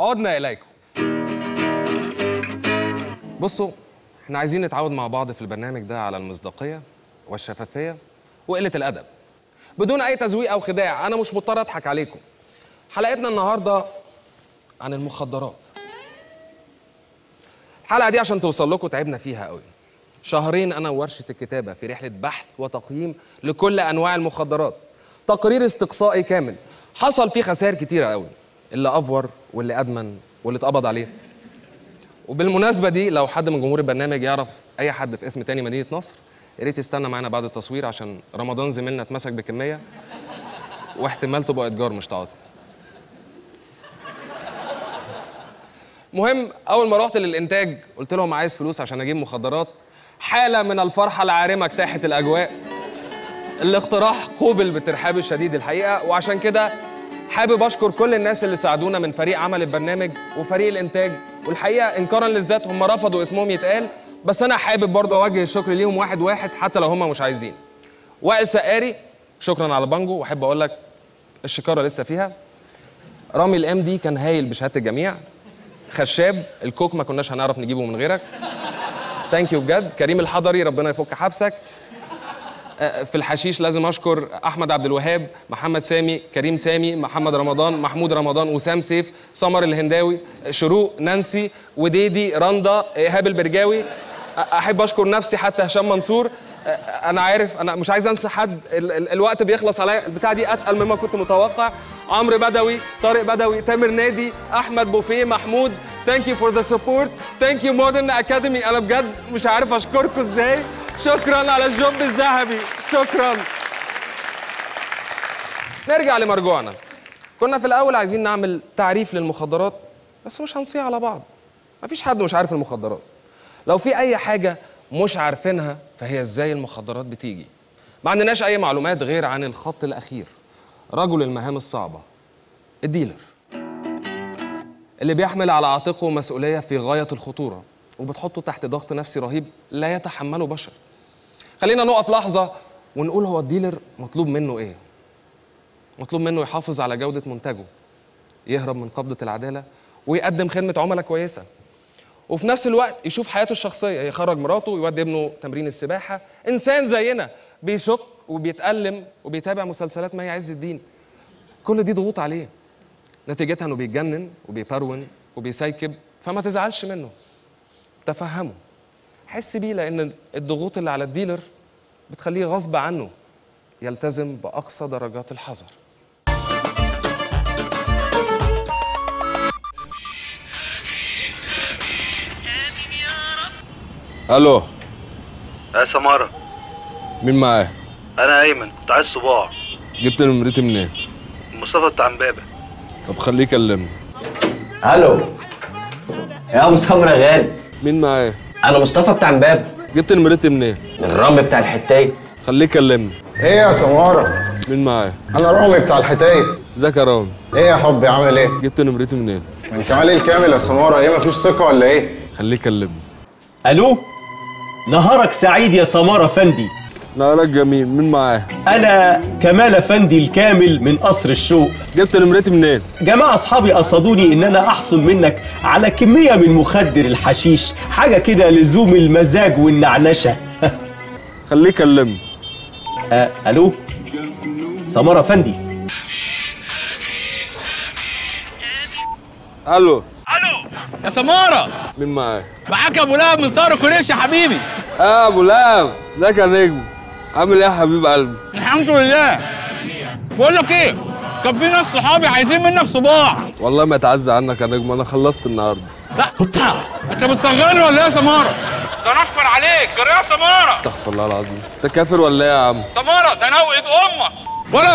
عدنا اليكم بصوا احنا عايزين نتعود مع بعض في البرنامج ده على المصداقيه والشفافيه وقله الادب بدون اي تزويق او خداع انا مش مضطر اضحك عليكم حلقتنا النهارده عن المخدرات الحلقه دي عشان توصل لكم تعبنا فيها قوي شهرين انا وورشه الكتابه في رحله بحث وتقييم لكل انواع المخدرات تقرير استقصائي كامل حصل فيه خسائر كتيره قوي اللي افور واللي ادمن واللي اتقبض عليه وبالمناسبه دي لو حد من جمهور البرنامج يعرف اي حد في اسم تاني مدينه نصر يا ريت يستنى معانا بعد التصوير عشان رمضان زميلنا اتمسك بكميه واحتمال تبقى اتجار مش تعاطي مهم اول ما رحت للانتاج قلت لهم عايز فلوس عشان اجيب مخدرات حاله من الفرحه العارمه اجتاحت الاجواء الاقتراح قوبل بالترحاب الشديد الحقيقه وعشان كده حابب اشكر كل الناس اللي ساعدونا من فريق عمل البرنامج وفريق الانتاج والحقيقه انكارا للذات هم رفضوا اسمهم يتقال بس انا حابب برضه اوجه الشكر ليهم واحد واحد حتى لو هم مش عايزين وائل سقاري شكرا على بانجو واحب اقول لك الشكاره لسه فيها رامي الام دي كان هايل بشهاده الجميع خشاب الكوك ما كناش هنعرف نجيبه من غيرك ثانك يو بجد كريم الحضري ربنا يفك حبسك آه، في الحشيش لازم اشكر احمد عبد الوهاب محمد سامي كريم سامي محمد رمضان محمود رمضان وسام سيف سمر الهنداوي شروق نانسي وديدي رندا ايهاب البرجاوي أ- احب اشكر نفسي حتى هشام منصور آه، انا عارف انا مش عايز انسى حد ال ال الوقت بيخلص عليا البتاع دي اتقل مما كنت متوقع عمرو بدوي طارق بدوي تامر نادي احمد بوفيه محمود ثانك يو فور ذا سبورت ثانك يو مودرن اكاديمي انا بجد مش عارف اشكركم ازاي شكرا على الجوب الذهبي شكرا نرجع لمرجوعنا كنا في الاول عايزين نعمل تعريف للمخدرات بس مش هنصيع على بعض مفيش حد مش عارف المخدرات لو في اي حاجه مش عارفينها فهي ازاي المخدرات بتيجي ما عندناش اي معلومات غير عن الخط الاخير رجل المهام الصعبه الديلر اللي بيحمل على عاتقه مسؤوليه في غايه الخطوره وبتحطه تحت ضغط نفسي رهيب لا يتحمله بشر خلينا نقف لحظه ونقول هو الديلر مطلوب منه ايه مطلوب منه يحافظ على جوده منتجه يهرب من قبضه العداله ويقدم خدمه عملاء كويسه وفي نفس الوقت يشوف حياته الشخصيه يخرج مراته ويودي ابنه تمرين السباحه انسان زينا بيشك وبيتألم وبيتابع مسلسلات مي عز الدين كل دي ضغوط عليه نتيجتها انه بيتجنن وبيبرون وبيسيكب فما تزعلش منه تفهمه حس بيه لان الضغوط اللي على الديلر بتخليه غصب عنه يلتزم باقصى درجات الحذر الو يا سمارة مين معاه أنا أيمن كنت عايز صباع جبت نمرتي منين مصطفى بتاع امبابة طب خليه يكلمني الو يا ابو سمرة غالي مين معاه انا مصطفى بتاع امبابه جبت نمرتي منين من الرمل بتاع الحتايه خليه يكلمني ايه يا سمارة مين معاه انا رامي بتاع الحتاية ازيك يا رامي ايه يا حبي عامل ايه جبت نمرتي منين من كمال الكامل يا سمارة ايه مفيش ثقة ولا ايه خليه يكلمني الو نهارك سعيد يا سمارة فندي نهارك جميل مين معاه انا كمال افندي الكامل من قصر الشوق جبت نمرتي منين جماعة اصحابي قصدوني ان انا احصل منك على كمية من مخدر الحشيش حاجة كده لزوم المزاج والنعنشة خليه يكلمني أه الو سمارة فندي الو يا سمارة مين معاه معاك يا ابو لهب من ثار كوريش يا حبيبي اه ابو لهب ازيك يا نجم عامل ايه يا حبيب قلبي الحمد لله بقول لك ايه كان في ناس صحابي عايزين منك صباع والله ما اتعزى عنك يا نجم انا خلصت النهارده لا انت بتصغرني ولا ايه يا سمارة ده انا اكفر عليك جري يا سمارة استغفر الله العظيم انت كافر ولا ايه يا عم سمارة ده نوقة امك ولا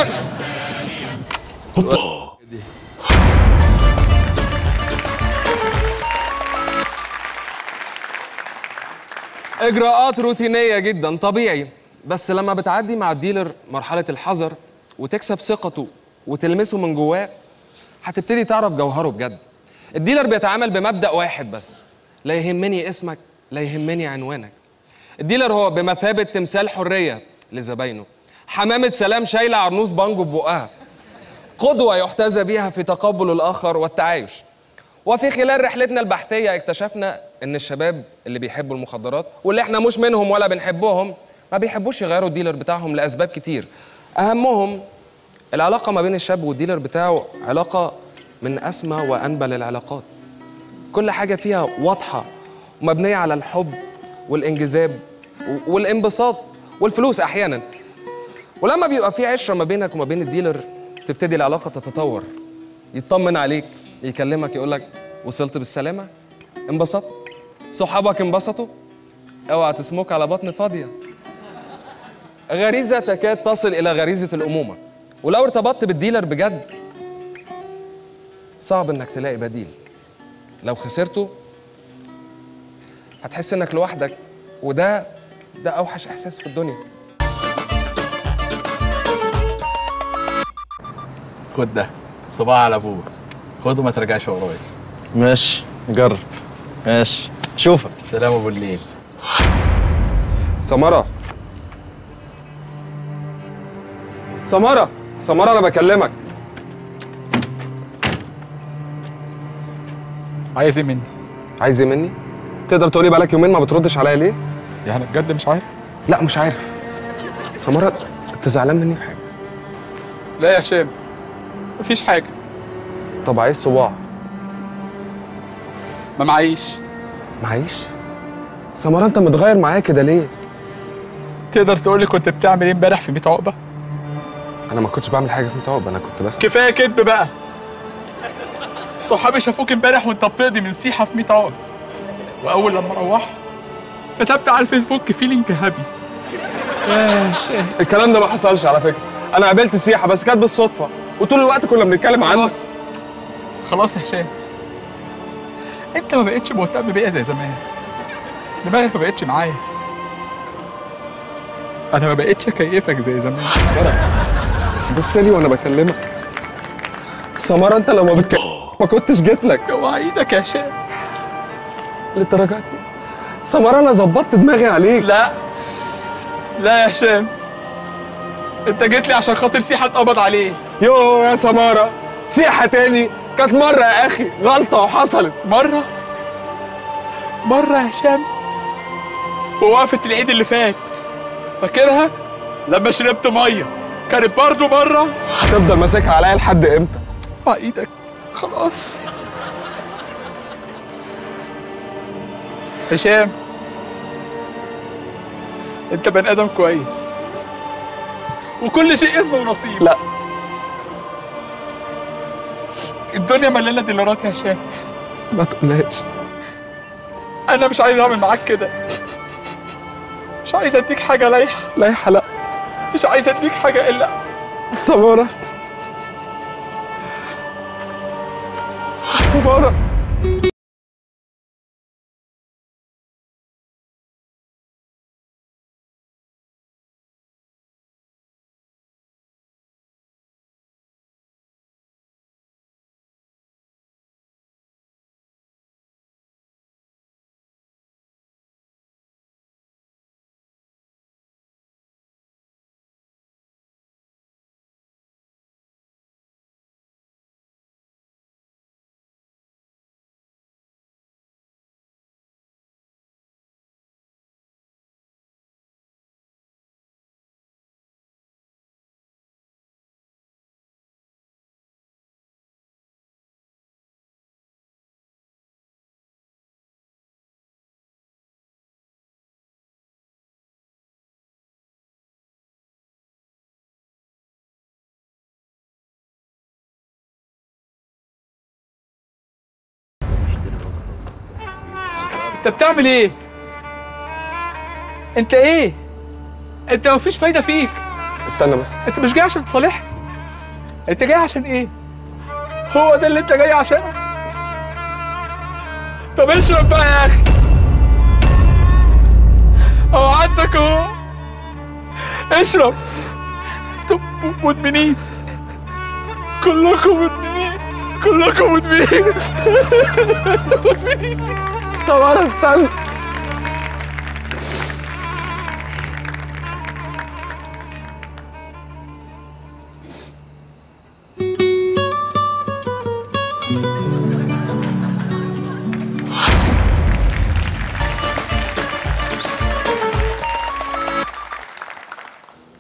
اجراءات روتينيه جدا طبيعي بس لما بتعدي مع الديلر مرحله الحذر وتكسب ثقته وتلمسه من جواه هتبتدي تعرف جوهره بجد الديلر بيتعامل بمبدا واحد بس لا يهمني اسمك لا يهمني عنوانك الديلر هو بمثابه تمثال حريه لزباينه حمامه سلام شايله عرنوس بانجو في بقها قدوه يحتذى بيها في تقبل الاخر والتعايش وفي خلال رحلتنا البحثية اكتشفنا إن الشباب اللي بيحبوا المخدرات واللي إحنا مش منهم ولا بنحبهم ما بيحبوش يغيروا الديلر بتاعهم لأسباب كتير أهمهم العلاقة ما بين الشاب والديلر بتاعه علاقة من أسمى وأنبل العلاقات كل حاجة فيها واضحة ومبنية على الحب والانجذاب و- والانبساط والفلوس أحيانا ولما بيبقى في عشرة ما بينك وما بين الديلر تبتدي العلاقة تتطور يطمن عليك يكلمك يقولك وصلت بالسلامة انبسطت صحابك انبسطوا اوعى تسموك على بطن فاضية غريزة تكاد تصل إلى غريزة الأمومة ولو ارتبطت بالديلر بجد صعب إنك تلاقي بديل لو خسرته هتحس إنك لوحدك وده ده أوحش إحساس في الدنيا خد ده صباع على ابوك خده ما ترجعش ورايا ماشي جرب ماشي شوفك سلام ابو الليل سمرة سمرة سمرة أنا بكلمك عايز ايه مني؟ عايز ايه مني؟ تقدر تقولي بقالك يومين ما بتردش عليا ليه؟ يعني بجد مش عارف؟ لا مش عارف سمرة انت زعلان مني في حاجة لا يا هشام مفيش حاجة طب عايز صباع ما معيش معيش سمرة انت متغير معايا كده ليه؟ تقدر تقول لي كنت بتعمل ايه امبارح في 100 عقبة؟ انا ما كنتش بعمل حاجة في متعب انا كنت بس كفاية كدب بقى صحابي شافوك امبارح وانت بتقضي من سيحة في 100 عقبة واول لما روحت كتبت على الفيسبوك فيلينج هابي يا هشام الكلام ده ما حصلش على فكرة انا قابلت سيحة بس كانت بالصدفة وطول الوقت كنا بنتكلم عنه خلاص خلاص يا هشام انت ما بقتش مهتم بيا زي زمان دماغك ما بقتش معايا انا ما بقتش اكيفك زي زمان بص لي وانا بكلمك سمرة انت لو ما بتكلم ما كنتش جيت لك اوعى ايدك يا هشام للدرجة دي سمرة انا ظبطت دماغي عليك لا لا يا هشام انت جيت لي عشان خاطر سيحة اتقبض عليه يو يا سمارة سيحة تاني كانت مرة يا أخي غلطة وحصلت مرة مرة يا هشام ووقفة العيد اللي فات فاكرها لما شربت مية كانت برضو مرة هتفضل ماسكها عليا لحد إمتى؟ اوعى ايدك خلاص هشام انت بني ادم كويس وكل شيء اسمه ونصيب لا الدنيا مليانه ديلرات يا هشام ما تقولهاش انا مش عايز اعمل معاك كده مش عايز اديك حاجه لايحه لايحة لا مش عايز اديك حاجه الا سمارة سمارة انت بتعمل ايه انت ايه انت مفيش فايده فيك استنى بس انت مش جاي عشان تصالحني انت جاي عشان ايه هو ده اللي انت جاي عشانه طب اشرب بقى يا اخي اهو عندك اهو اشرب طب مدمنين كلكم مدمنين كلكم مدمنين مدمنين سمارة استنى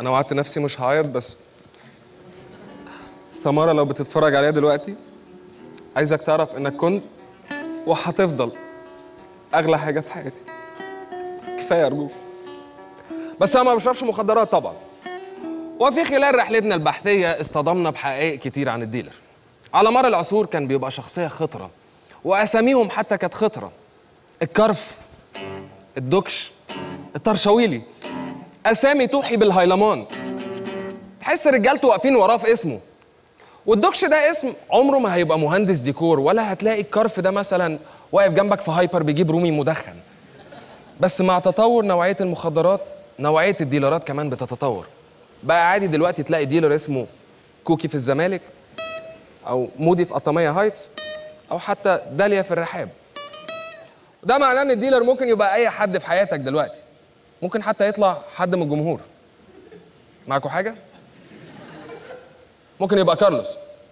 انا وعدت نفسي مش هعيط بس سمارة لو بتتفرج عليا دلوقتي عايزك تعرف انك كنت وهتفضل اغلى حاجة في حياتي كفاية ارجوك بس انا ما بشربش مخدرات طبعا وفي خلال رحلتنا البحثية اصطدمنا بحقائق كتير عن الديلر على مر العصور كان بيبقى شخصية خطرة وأساميهم حتى كانت خطرة الكرف الدكش الطرشويلي أسامي توحي بالهيلمان تحس رجالته واقفين وراه في اسمه والدكش ده اسم عمره ما هيبقى مهندس ديكور ولا هتلاقي الكرف ده مثلا واقف جنبك في هايبر بيجيب رومي مدخن بس مع تطور نوعية المخدرات نوعية الديلرات كمان بتتطور بقى عادي دلوقتي تلاقي ديلر اسمه كوكي في الزمالك او مودي في قطامية هايتس او حتى داليا في الرحاب ده معناه ان الديلر ممكن يبقى اي حد في حياتك دلوقتي ممكن حتى يطلع حد من الجمهور معاكوا حاجه ممكن يبقى كارلوس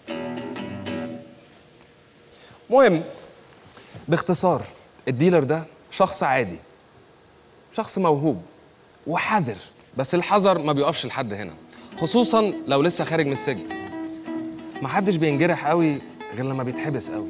مهم باختصار الديلر ده شخص عادي شخص موهوب وحذر بس الحذر ما بيقفش لحد هنا خصوصا لو لسه خارج من السجن محدش بينجرح قوي غير لما بيتحبس قوي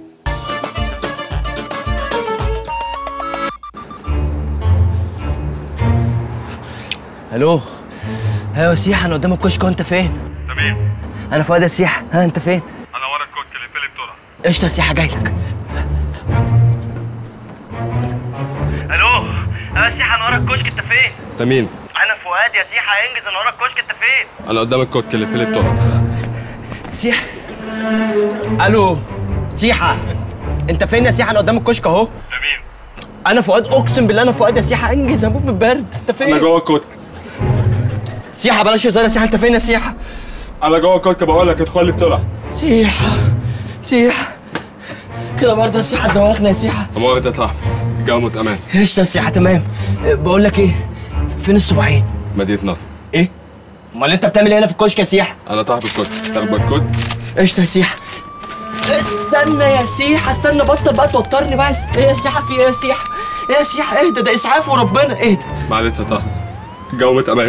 الو ايوه يا سيحة انا قدام الكشك وانت فين؟ تمام انا فؤاد يا سيحة ها انت فين؟ انا ورا الكوكتيل اللي بسرعه قشطة يا سيحة جايلك الو انا سيحة انا ورا الكشك انت فين؟ انت مين؟ انا فؤاد يا سيحة انجز انا ورا الكشك انت فين؟ انا قدام الكوك اللي في الطرق سيحة الو سيحة انت فين يا سيحة انا قدام الكشك اهو تمام انا فؤاد اقسم بالله انا فؤاد يا سيحة انجز هموت من البرد انت فين؟ جوه الكوك سيحة بلاش هزار يا سيحة انت فين يا سيحة؟ انا جوه الكوك بقول لك ادخل لي بسرعه سيحة سيحة كده برضه يا سيحة دماغنا يا سيحة امال انت صاحبي جامد امان قشطة يا سيحة تمام بقول لك ايه فين الصباعين؟ مدينه نصر ايه؟ امال انت بتعمل ايه هنا في الكشك يا سيحة؟ انا صاحب الكوك تاخد الكوك قشطة يا سيحة استنى يا سيحة استنى بطل بقى توترني بقى ايه يا سيحة في ايه يا سيحة؟ ايه يا سيحة اهدى ده اسعاف وربنا اهدى معلش يا صاحبي جوه امان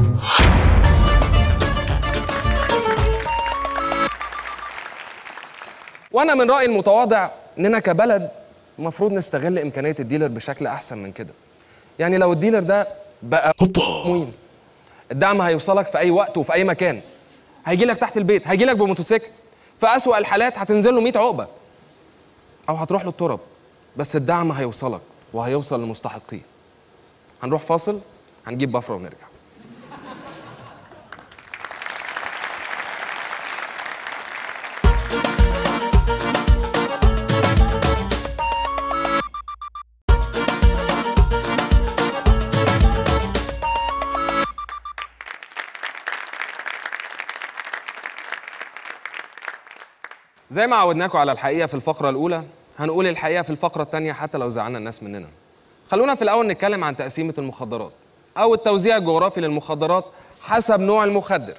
وانا من رايي المتواضع اننا كبلد المفروض نستغل امكانيه الديلر بشكل احسن من كده يعني لو الديلر ده بقى تموين الدعم هيوصلك في اي وقت وفي اي مكان هيجي لك تحت البيت هيجي لك بموتوسيكل في اسوأ الحالات هتنزل له 100 عقبه او هتروح له التراب بس الدعم هيوصلك وهيوصل لمستحقيه هنروح فاصل هنجيب بفره ونرجع زي ما عودناكم على الحقيقه في الفقره الاولى هنقول الحقيقه في الفقره الثانيه حتى لو زعلنا الناس مننا خلونا في الاول نتكلم عن تقسيمه المخدرات او التوزيع الجغرافي للمخدرات حسب نوع المخدر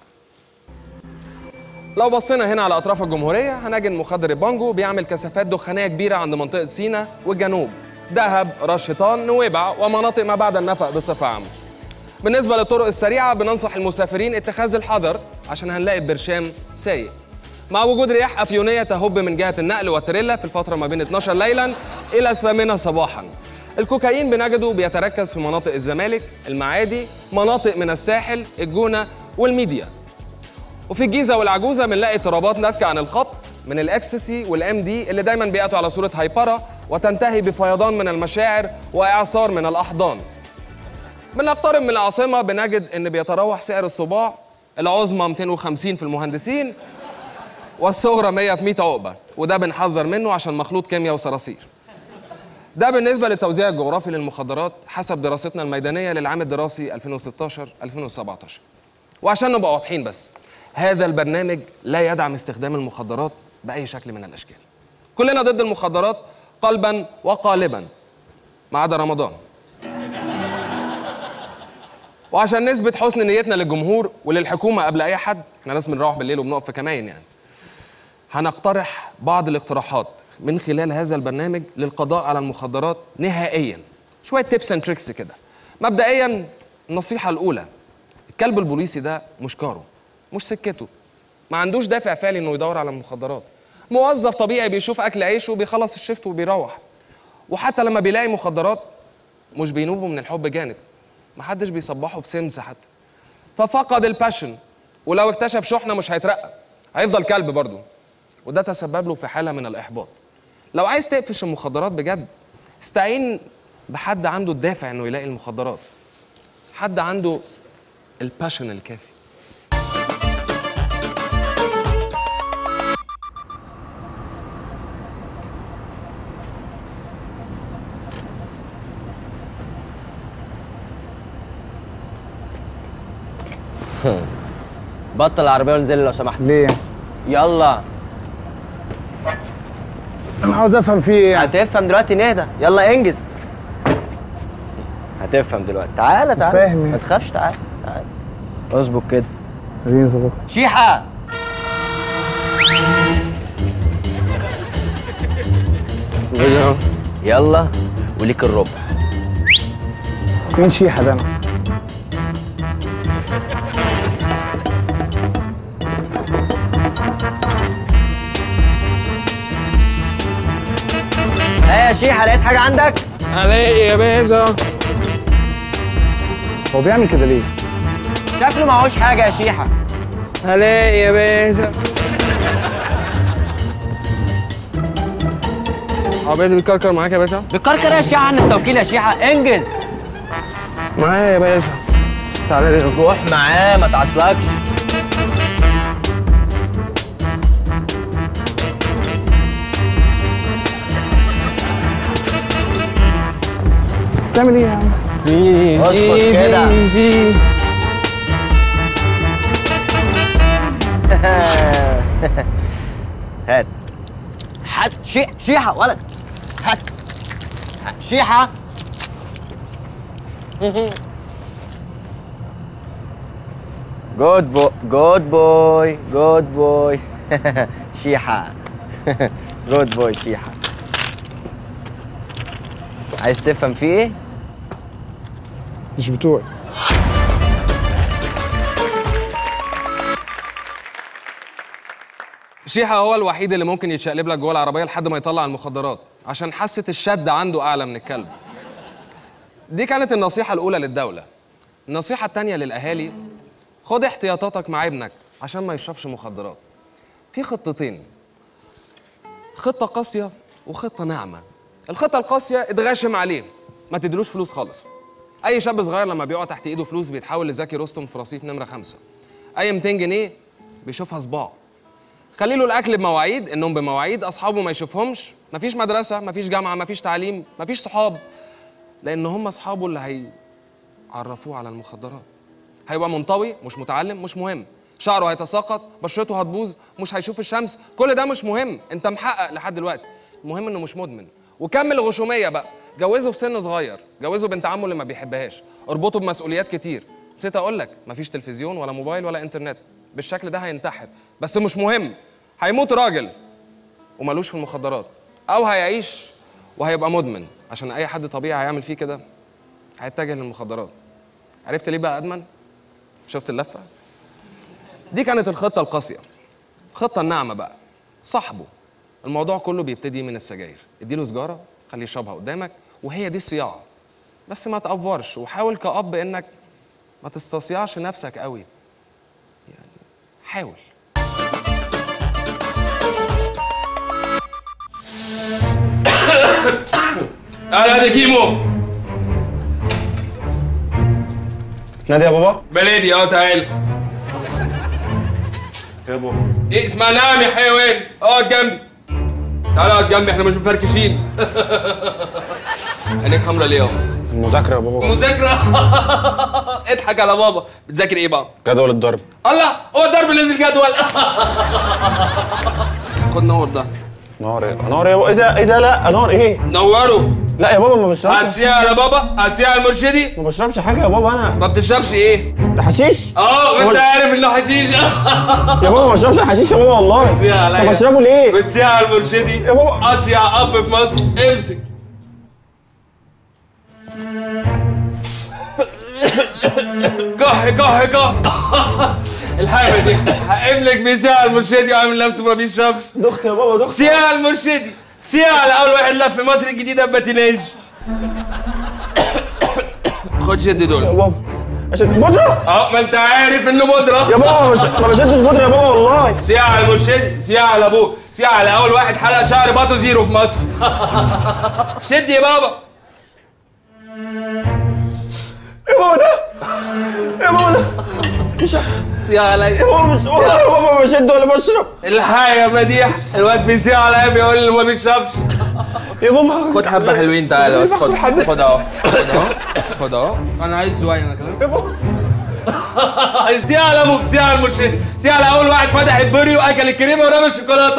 لو بصينا هنا على اطراف الجمهوريه هنجد مخدر البانجو بيعمل كثافات دخانيه كبيره عند منطقه سينا والجنوب دهب رشطان نويبع ومناطق ما بعد النفق بصفه عامه بالنسبه للطرق السريعه بننصح المسافرين اتخاذ الحذر عشان هنلاقي البرشام سايق مع وجود رياح أفيونية تهب من جهة النقل والتريلا في الفترة ما بين 12 ليلا إلى الثامنة صباحا الكوكايين بنجده بيتركز في مناطق الزمالك المعادي مناطق من الساحل الجونة والميديا وفي الجيزة والعجوزة بنلاقي اضطرابات ناتجة عن الخبط من الاكستسي والام دي اللي دايما بيأتوا على صورة هايبرة وتنتهي بفيضان من المشاعر وإعصار من الأحضان بنقترب من العاصمة بنجد إن بيتراوح سعر الصباع العظمى 250 في المهندسين والصغرى 100 في 100 عقبه وده بنحذر منه عشان مخلوط كيمياء وصراصير ده بالنسبه للتوزيع الجغرافي للمخدرات حسب دراستنا الميدانيه للعام الدراسي 2016 2017 وعشان نبقى واضحين بس هذا البرنامج لا يدعم استخدام المخدرات باي شكل من الاشكال كلنا ضد المخدرات قلبا وقالبا ما عدا رمضان وعشان نثبت حسن نيتنا للجمهور وللحكومه قبل اي حد احنا ناس بنروح بالليل وبنقف في كماين يعني هنقترح بعض الاقتراحات من خلال هذا البرنامج للقضاء على المخدرات نهائيا شويه تيبس اند تريكس كده مبدئيا النصيحه الاولى الكلب البوليسي ده مش كاره مش سكته ما عندوش دافع فعلي انه يدور على المخدرات موظف طبيعي بيشوف اكل عيشه وبيخلص الشفت وبيروح وحتى لما بيلاقي مخدرات مش بينوبوا من الحب جانب محدش بيصبحه بسمس حتى ففقد الباشن ولو اكتشف شحنه مش هيترقى هيفضل كلب برضه وده تسبب له في حاله من الاحباط لو عايز تقفش المخدرات بجد استعين بحد عنده الدافع انه يلاقي المخدرات حد عنده الباشن الكافي بطل العربيه وانزل لو سمحت ليه؟ يلا انا عاوز افهم فيه ايه يعني هتفهم دلوقتي نهدى يلا انجز هتفهم دلوقتي تعالى تعالى فاهم ما يعني. تخافش تعالى تعالى اظبط كده اديني ظبط شيحه يلا وليك الربع فين شيحه ده انا؟ ايه يا شيحه لقيت حاجه عندك علي يا باشا هو بيعمل كده ليه؟ شكله معهوش حاجه يا شيحه علي يا باشا عربية دي بتكركر معاك يا باشا بتكركر ايه يا شيحه عن التوكيل يا شيحه انجز معايا يا باشا تعالى لي روح معاه ما تعصلكش بتعمل ايه يا عم؟ اظبط كده هات هات شي... شيحة ولد هات هات. شيحة جود بوي جود بوي جود بوي شيحة جود بوي شيحة عايز تفهم في ايه؟ مش بتوعي شيحة هو الوحيد اللي ممكن يتشقلب لك جوه العربية لحد ما يطلع المخدرات عشان حاسة الشد عنده أعلى من الكلب دي كانت النصيحة الأولى للدولة النصيحة التانية للأهالي خد احتياطاتك مع ابنك عشان ما يشربش مخدرات في خطتين خطة قاسية وخطة ناعمة الخطة القاسية اتغاشم عليه ما تديلوش فلوس خالص أي شاب صغير لما بيقع تحت إيده فلوس بيتحول لزكي رستم في رصيف نمرة خمسة أي 200 جنيه بيشوفها صباع خلي له الاكل بمواعيد النوم بمواعيد اصحابه ما يشوفهمش مفيش مدرسه مفيش جامعه مفيش تعليم مفيش صحاب لان هم اصحابه اللي هيعرفوه على المخدرات هيبقى منطوي مش متعلم مش مهم شعره هيتساقط بشرته هتبوظ مش هيشوف الشمس كل ده مش مهم انت محقق لحد دلوقتي المهم انه مش مدمن وكمل غشوميه بقى جوزه في سن صغير جوزه بنت عمه اللي ما بيحبهاش اربطه بمسؤوليات كتير نسيت اقول لك مفيش تلفزيون ولا موبايل ولا انترنت بالشكل ده هينتحر بس مش مهم هيموت راجل وملوش في المخدرات او هيعيش وهيبقى مدمن عشان اي حد طبيعي هيعمل فيه كده هيتجه للمخدرات عرفت ليه بقى ادمن شفت اللفه دي كانت الخطه القاسيه الخطه الناعمه بقى صاحبه الموضوع كله بيبتدي من السجاير اديله سجاره خليه يشربها قدامك وهي دي الصياعه بس ما تأفورش وحاول كأب انك ما تستصيعش نفسك قوي يعني حاول اهلا يا كيمو نادي يا بابا بلدي اه تعال يا بابا ايه اسمها نعم يا حيوان اقعد جنبي تعالى اقعد جنبي احنا مش مفركشين عينيك حمرا ليه يابا المذاكرة يا بابا مذاكرة اضحك على بابا بتذاكر ايه بقى؟ جدول الضرب الله هو الضرب نزل جدول خد نور ده نار ايه نار ايه ايه ده ايه ده لا نار ايه نوره لا يا بابا ما بشربش هتسيها يا بابا هتسيها المرشدي ما بشربش حاجة يا بابا انا ما بتشربش ايه؟ ده حشيش اه وانت قول. عارف انه حشيش يا بابا ما بشربش حشيش يا بابا والله بتسيها عليا طب اشربه ليه بتسيها المرشدي يا بابا. اصيع اب في مصر امسك كح كح كح الحاجة دي هقابلك بساعة المرشدي وعامل نفسه ما بيشربش دخت يا بابا دخت سياعة المرشدي سياعة على أول واحد لف في مصر الجديدة بباتيناج خد شد يا دول بابا عشان بودرة اه ما انت عارف انه بودرة يا بابا مش ما بشدش بودرة يا بابا والله سياعة على المرشدي سياعة على ابوه سياعة على اول واحد حلق شعر باطو زيرو في مصر شد يا بابا يا بابا ده يا بابا ده مش سياعة عليا يا بابا مش والله يا بابا ما بشد ولا بشرب الحقيقة يا مديح الواد بيسيع عليا بيقول لي ما بيشربش يا بابا خد حبة حلوين تعالى بس خد حبة. خد اهو خد اهو خد اهو انا عايز شوية انا كمان يا بابا سياع على ابوك سياع على المرشدي سياع على اول واحد فتح البري واكل الكريمه ورمى الشوكولاته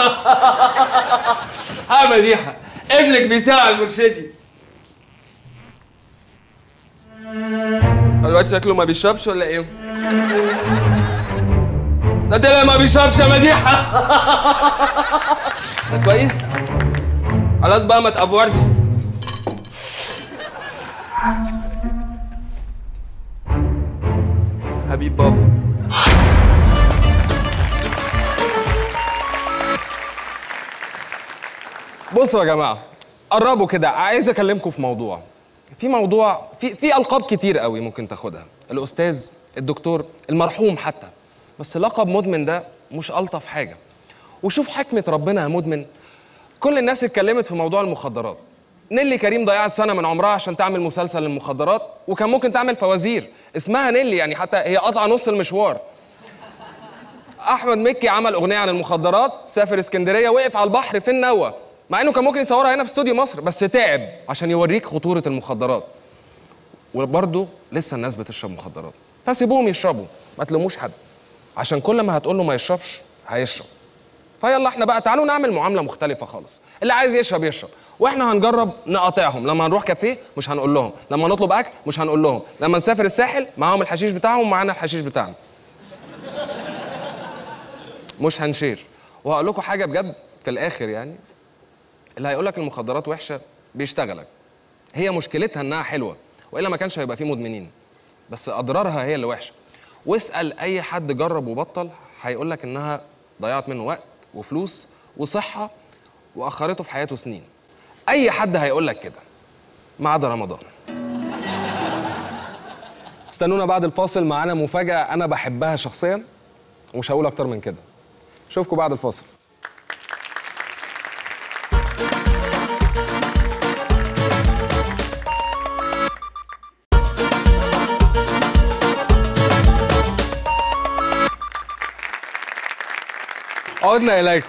ها مديحه ابنك بيساع على المرشدي الواد شكله ما بيشربش ولا ايه؟ ده طلع ما بيشربش يا مديحه ده كويس؟ خلاص بقى ما تقفورش حبيب بابا بصوا يا جماعه قربوا كده عايز اكلمكم في موضوع في موضوع في في القاب كتير قوي ممكن تاخدها الاستاذ الدكتور المرحوم حتى بس لقب مدمن ده مش الطف حاجه وشوف حكمه ربنا يا مدمن كل الناس اتكلمت في موضوع المخدرات نيلي كريم ضيعت سنه من عمرها عشان تعمل مسلسل للمخدرات وكان ممكن تعمل فوازير اسمها نيلي يعني حتى هي قطع نص المشوار احمد مكي عمل اغنيه عن المخدرات سافر اسكندريه وقف على البحر في النوة مع انه كان ممكن يصورها هنا في استوديو مصر بس تعب عشان يوريك خطوره المخدرات وبرضه لسه الناس بتشرب مخدرات فسيبوهم يشربوا ما تلوموش حد عشان كل ما هتقول له ما يشربش هيشرب فيلا احنا بقى تعالوا نعمل معامله مختلفه خالص اللي عايز يشرب يشرب واحنا هنجرب نقاطعهم لما نروح كافيه مش هنقول لهم لما نطلب اكل مش هنقول لهم لما نسافر الساحل معاهم الحشيش بتاعهم ومعانا الحشيش بتاعنا مش هنشير وهقول لكم حاجه بجد في الاخر يعني اللي هيقول لك المخدرات وحشه بيشتغلك هي مشكلتها انها حلوه والا ما كانش هيبقى فيه مدمنين بس اضرارها هي اللي وحشه واسال اي حد جرب وبطل هيقول لك انها ضيعت منه وقت وفلوس وصحه واخرته في حياته سنين اي حد هيقول لك كده ما عدا رمضان استنونا بعد الفاصل معانا مفاجاه انا بحبها شخصيا ومش هقول اكتر من كده اشوفكم بعد الفاصل عدنا إليكم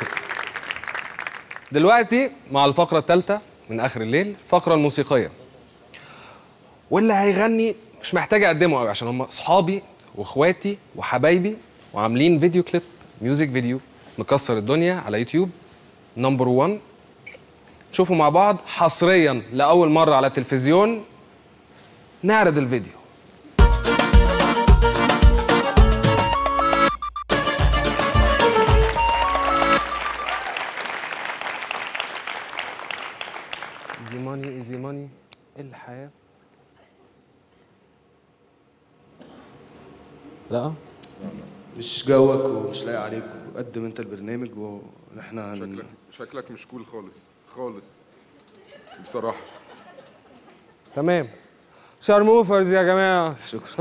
دلوقتي مع الفقرة الثالثة من آخر الليل الفقرة الموسيقية واللي هيغني مش محتاج أقدمه قوي عشان هم أصحابي وإخواتي وحبايبي وعاملين فيديو كليب ميوزك فيديو مكسر الدنيا على يوتيوب نمبر 1 شوفوا مع بعض حصريا لأول مرة على التلفزيون نعرض الفيديو ايزي ماني ايزي ماني الحياة لا مش جوك ومش لاقي عليك وقدم انت البرنامج ونحن هن... شكلك شكلك مش كول خالص خالص بصراحة تمام شارموفرز يا جماعة شكرا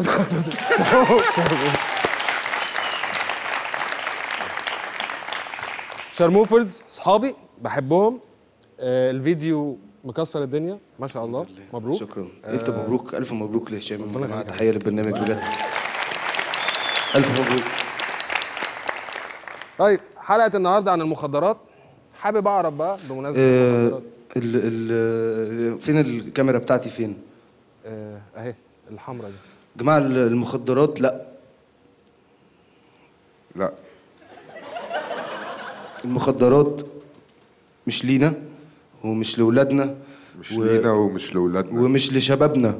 شارموفرز صحابي بحبهم آه الفيديو مكسر الدنيا ما شاء الله مبروك شكرا انت مبروك الف مبروك لهشام ربنا مع يخليك. تحيه للبرنامج بجد الف مبروك طيب حلقة النهاردة عن المخدرات حابب أعرف بقى بمناسبة آه المخدرات ال ال فين الكاميرا بتاعتي فين آه أهي الحمراء دي جماعه المخدرات لا لا المخدرات مش لينا ومش لولادنا مش لينا ومش لولادنا ومش لشبابنا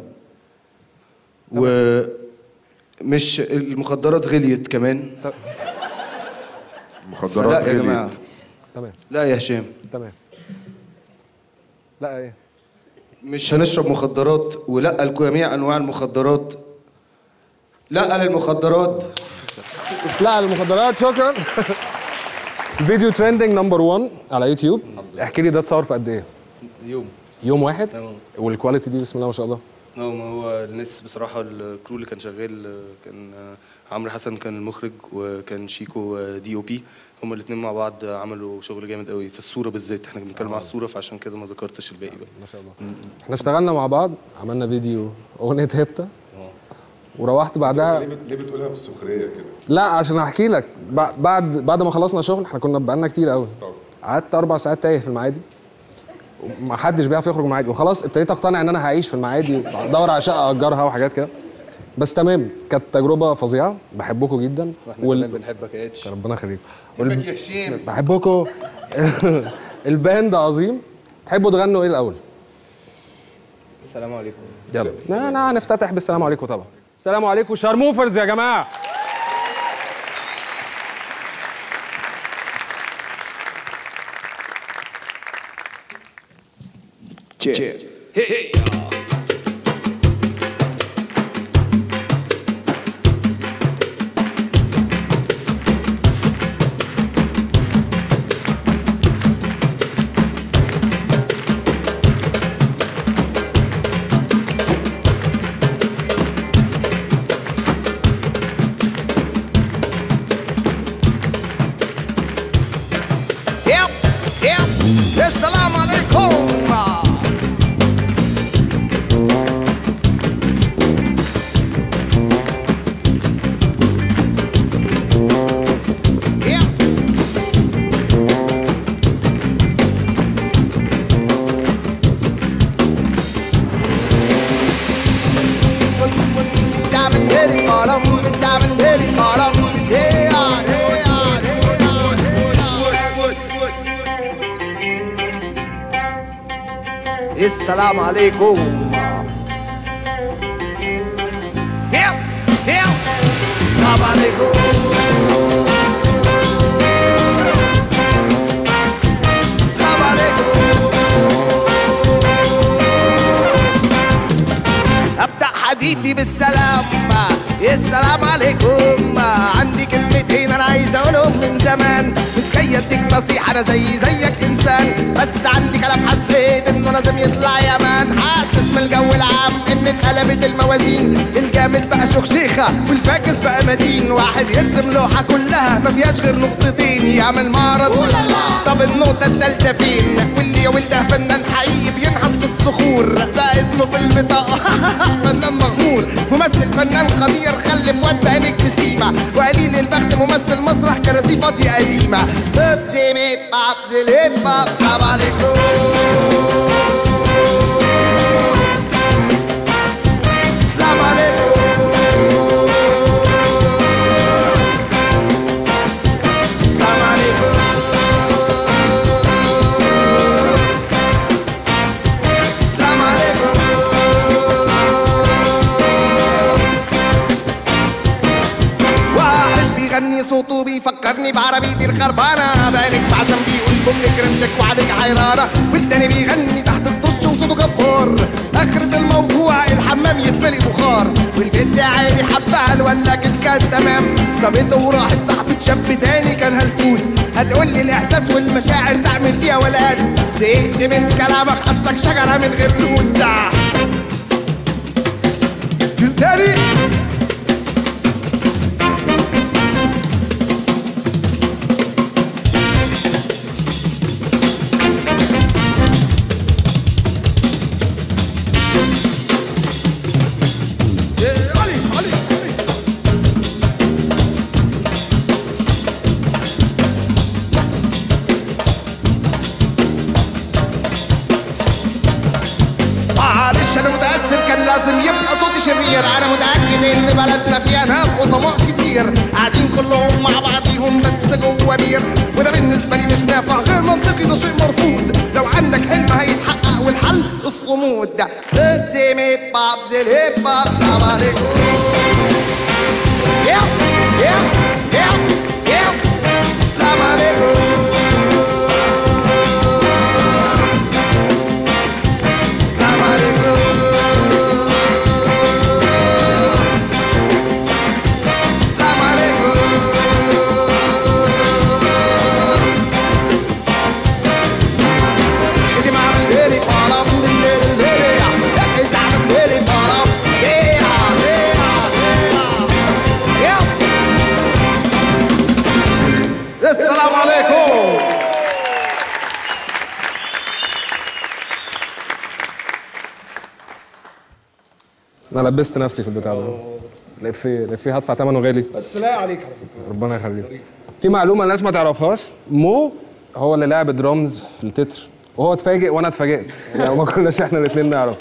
ومش المخدرات غليت كمان المخدرات لا يا جماعه غليت تمام لا يا هشام تمام لا ايه مش هنشرب مخدرات ولا جميع انواع المخدرات لا للمخدرات لا المخدرات شكرا فيديو ترندنج نمبر 1 على يوتيوب احكي لي ده اتصور في قد ايه يوم يوم واحد تمام والكواليتي دي بسم الله ما شاء الله اه ما هو الناس بصراحة الكرو اللي كان شغال آه، كان آه، عمرو حسن كان المخرج وكان شيكو آه، دي او بي هما الاثنين مع بعض آه، عملوا شغل جامد قوي في الصورة بالذات احنا بنتكلم على الصورة فعشان كده ما ذكرتش الباقي بقى ما شاء الله احنا اشتغلنا مع بعض عملنا فيديو اغنيه هيبتا وروحت بعدها ليه بت- ليه بتقولها بالسخريه كده؟ لا عشان احكي لك بع- بعد بعد ما خلصنا شغل احنا كنا بقالنا كتير قوي قعدت اربع ساعات تايه في المعادي ما حدش بيعرف يخرج من المعادي وخلاص ابتديت اقتنع ان انا هعيش في المعادي ادور على شقه اجرها وحاجات كده بس تمام كانت تجربه فظيعه بحبكم جدا واحنا كمان بنحبك يا اتش ربنا يخليكم بحبك يا هشام بحبكم الباند عظيم تحبوا تغنوا ايه الاول السلام عليكم يلا لا لا هنفتتح بالسلام عليكم طبعا السلام عليكم شارموفرز يا جماعه يب يب السلام عليكم يب Diamond headed bottom, diamond headed bottom, yeah, yeah, yeah. السلام عليكم هيب هيب السلام عليكم السلام عليكم ابدا حديثي بالسلام السلام عليكم عندي كلمتين انا عايز اقولهم من زمان مش جاي اديك نصيحه انا زي زيك انسان بس عندي كلام حسيت انه لازم يطلع يا مان حاسس من الجو العام ان اتقلبت الموازين الجامد بقى شيخه والفاكس بقى متين واحد يرسم لوحه كلها ما فيهاش غير نقطتين يعمل معرض طب النقطه التالته فين واللي يا ولده فنان حقيقي بينحت في الصخور ده اسمه في البطاقه فنان مغمور ممثل فنان قدير خلف واد بعينك بسيمه وقليل البخت ممثل مسرح كراسي فاضيه قديمه بيبسي ميب بابس الهيب باب السلام عليكم السلام عليكم السلام عليكم السلام عليكم واحد بيغني صوته بيفكرني بعربيتي الخربانة بعينك عشان بيقول جملة كرنشك وعليك حيرانة والتاني بيغني تحت الدش وصوته جبار آخرة الموضوع الحمام يتملي بخار والبنت عادي حبها الواد لكن كان تمام سابته وراحت صاحبة شاب تاني كان هالفوت هتقول لي الإحساس والمشاعر تعمل فيها ولاد زهقت من كلامك حسك شجرة من غير لون تاني معلش انا متاسف كان لازم يبقى صوتي شرير انا متاكد ان بلدنا فيها ناس عظماء كتير قاعدين كلهم مع بعضيهم بس جوه بير وده بالنسبه لي مش نافع غير منطقي ده شيء مرفوض لو عندك حلم هيتحقق والحل الصمود ده زي باب زي الهيب هوب السلام عليكم يا يا يا يا السلام عليكم السلام عليكم انا لبست نفسي في البتاع ده الافيه الافيه هدفع ثمنه غالي بس لا عليك على فكره ربنا يخليك في معلومه الناس ما تعرفهاش مو هو اللي لعب درامز في التتر وهو اتفاجئ وانا اتفاجئت يعني ما كناش احنا الاثنين نعرف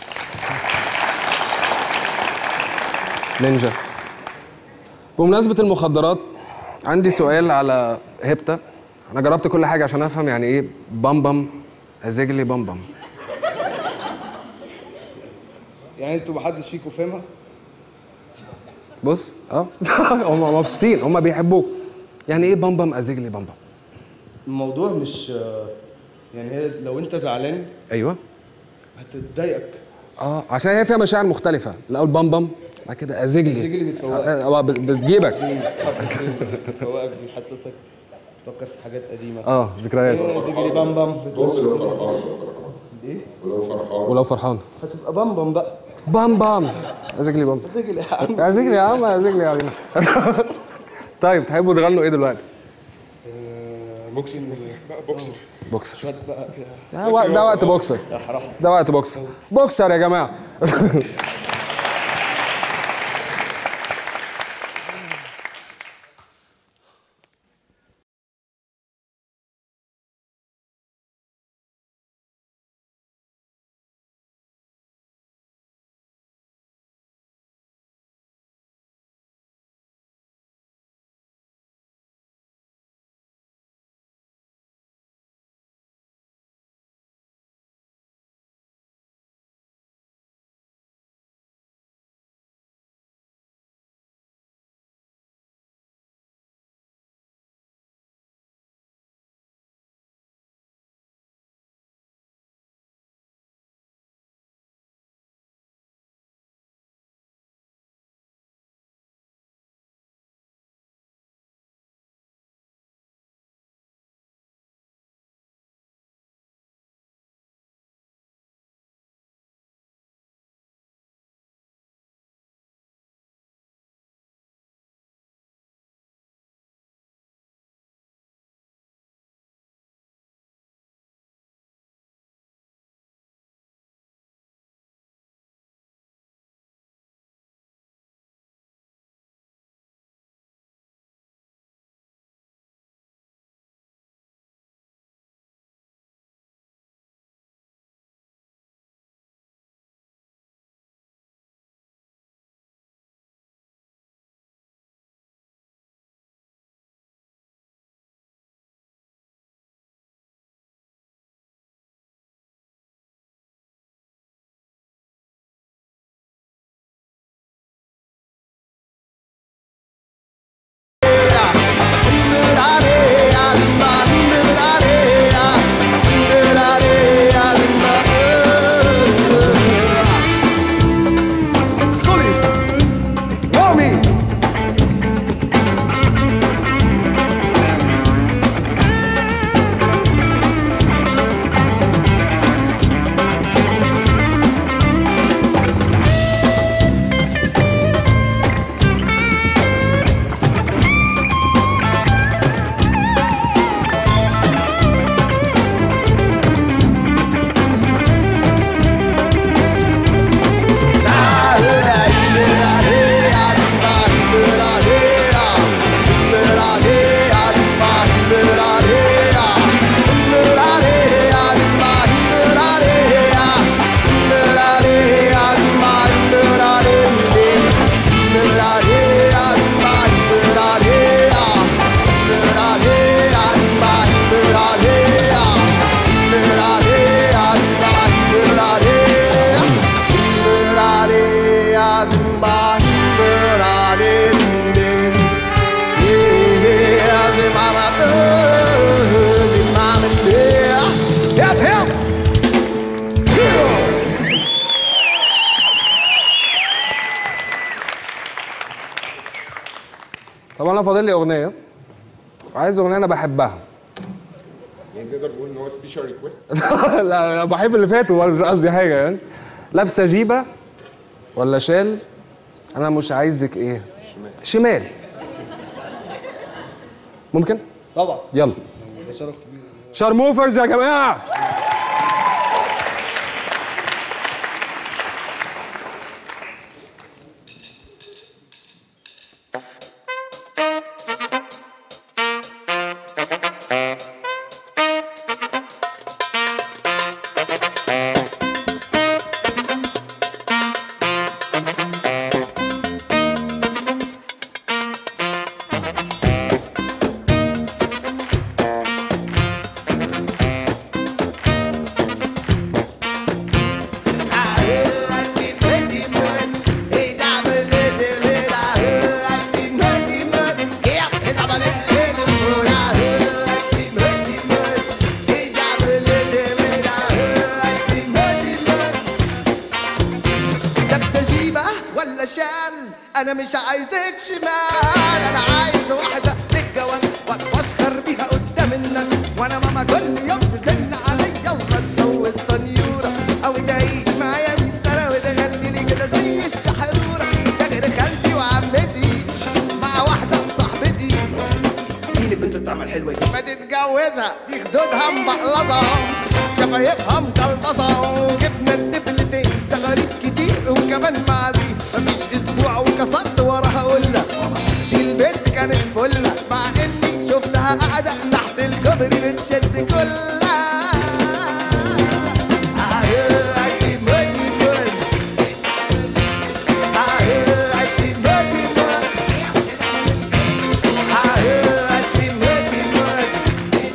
نينجا بمناسبة المخدرات عندي سؤال على هبتة أنا جربت كل حاجة عشان أفهم يعني إيه بامبم أزجلي بامبم يعني انتوا محدش فيكم فاهمها بص اه هم مبسوطين هم بيحبوك يعني إيه بامبم أزجلي بامبم الموضوع مش يعني هي لو انت زعلان أيوه هتضايقك اه عشان هي فيها مشاعر مختلفة الأول بامبم بعد كده أزجلي أزجلي بتفوقك. آه، آه، بت- بتجيبك بيفوقك بيحسسك تفكر في حاجات قديمه اه ذكريات زجلي بام بام بص لو فرحان ايه ولو فرحان ولو فرحان هتبقى بام بام بقى بام بام أزجلي بامبم زجلي يا عم أزجلي يا عم أزجلي يا عم طيب تحبوا تغنوا إيه دلوقتي؟ بوكسر بقى بوكسر بوكسر شويه بقى كده ده وقت ده وقت بوكسر يا حرام ده وقت بوكسر بوكسر يا جماعه طب انا فاضل لي اغنيه عايز اغنيه انا بحبها يعني نقدر نقول ان هو سبيشال ريكويست لا أنا بحب اللي فاتوا مش قصدي حاجه يعني لابسه جيبه ولا شال انا مش عايزك ايه شمال ممكن طبعا يلا ده شرف كبير شارموفرز يا جماعه شال انا مش عايزك شمال انا عايز واحده للجواز واتفشخر بيها قدام الناس وانا ماما كل يوم تزن عليا يلا اتجوز سنيوره او تعيش معايا 100 سنه وتغني لي كده زي الشحروره ده غير خالتي وعمتي مع واحده صاحبتي مين البنت الطعمه الحلوه دي ما تتجوزها دي خدودها مبقلظه شفايفها مقلبصه وجبنا الدبلتين زغاريد كتير وكمان معازيم مفيش اسبوع وكسرت وراها قله دي البنت كانت فله مع اني شفتها قاعده تحت الكوبري بتشد كلها آه، أدي مودي مودي. آه، أدي مودي مودي. آه، أدي مودي مودي.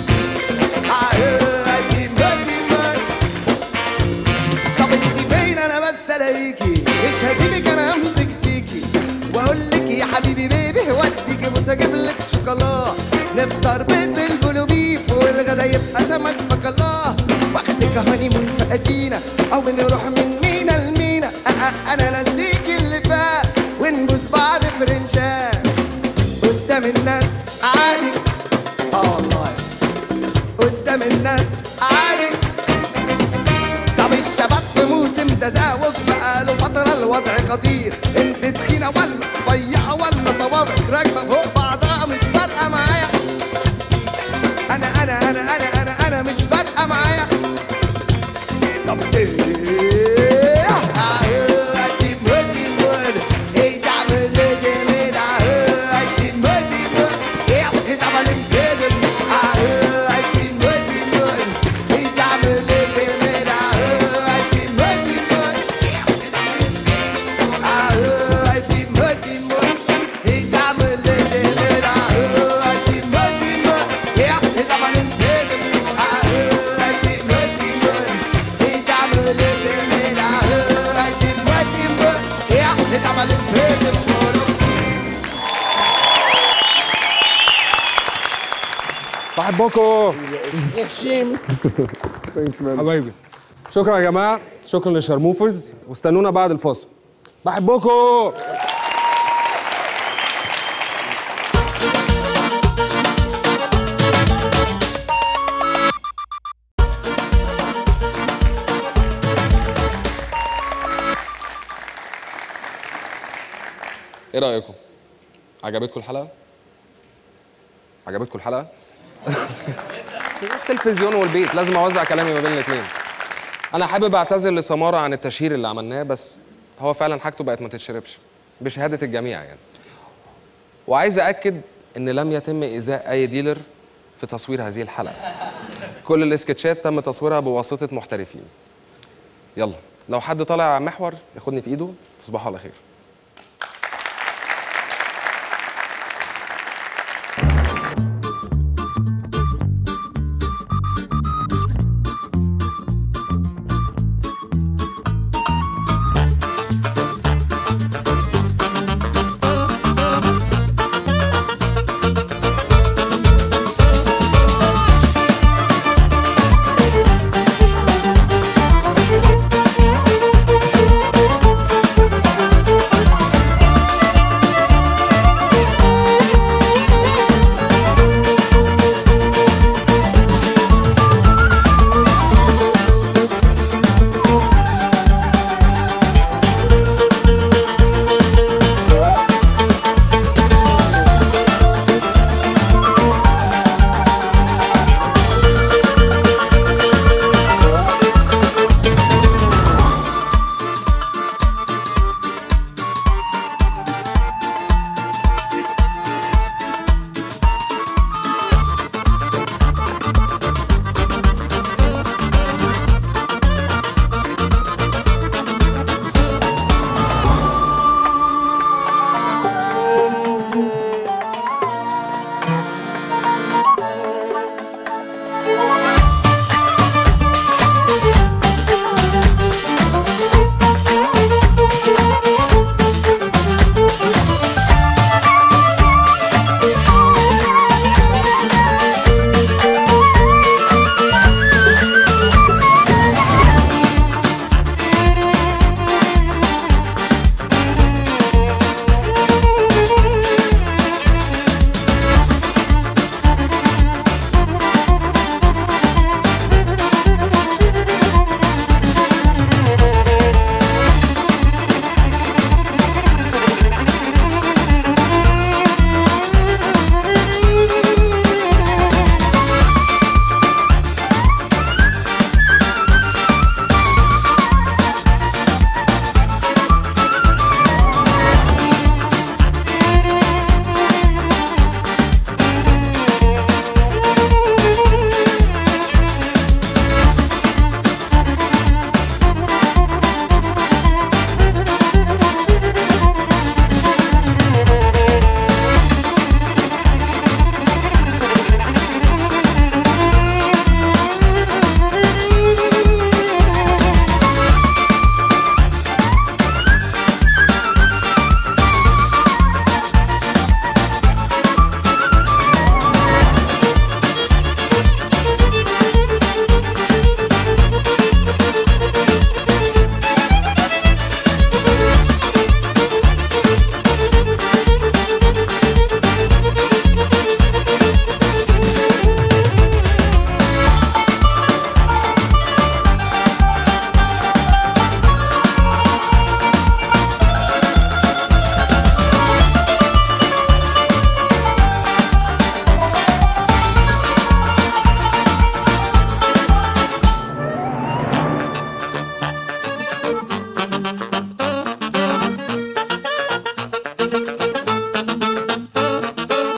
آه، أدي مودي مودي. طب انت فين انا بس الاقيكي مش هسيبك انا امسك فيكي واقول لك يا حبيبي بيبي هوديكي بص اجيب لك شوكولا نفطر بيض بالبلو بيف والغدا يبقى سمك بكالاه واخدك هانيمون في ادينا او نروح من مينا لمينا أه أه انا نسيك اللي فات ونبوس بعض فرنشات قدام الناس عادي اه والله قدام الناس عادي طب الشباب في موسم تزاوج بقاله فترة الوضع خطير انت تخينة ولا رفيعة ولا صوابعك راكبة فوق بعضها مش فارقة معايا انا انا انا انا انا انا مش فارقة معايا طب ايه آه، أدي مودي مود. إيه تعمل إيه جميل؟ آه، أدي مودي مود. إيه عاوز عمل مكدب. آه، أدي مودي مود. إيه تعمل إيه جميل؟ آه، أدي مودي مود. آه، أدي مودي مود. إيه تعمل إيه جميل؟ آه، أدي مودي مود. إيه عاوز عمل مكدب. آه، أدي مودي مود. إيه تعمل إيه جميل؟ آه، أدي مودي مود. إيه عاوز عمل مكدب. بحبكم حبايبي شكرا يا جماعه شكرا للشرموفرز واستنونا بعد الفاصل بحبكم ايه رايكم عجبتكم الحلقه عجبتكم الحلقه التلفزيون والبيت لازم اوزع كلامي ما بين الاثنين انا حابب اعتذر لسماره عن التشهير اللي عملناه بس هو فعلا حاجته بقت ما تتشربش بشهاده الجميع يعني وعايز اكد ان لم يتم ايذاء اي ديلر في تصوير هذه الحلقه كل الاسكتشات تم تصويرها بواسطه محترفين يلا لو حد طالع محور ياخدني في ايده تصبحوا على خير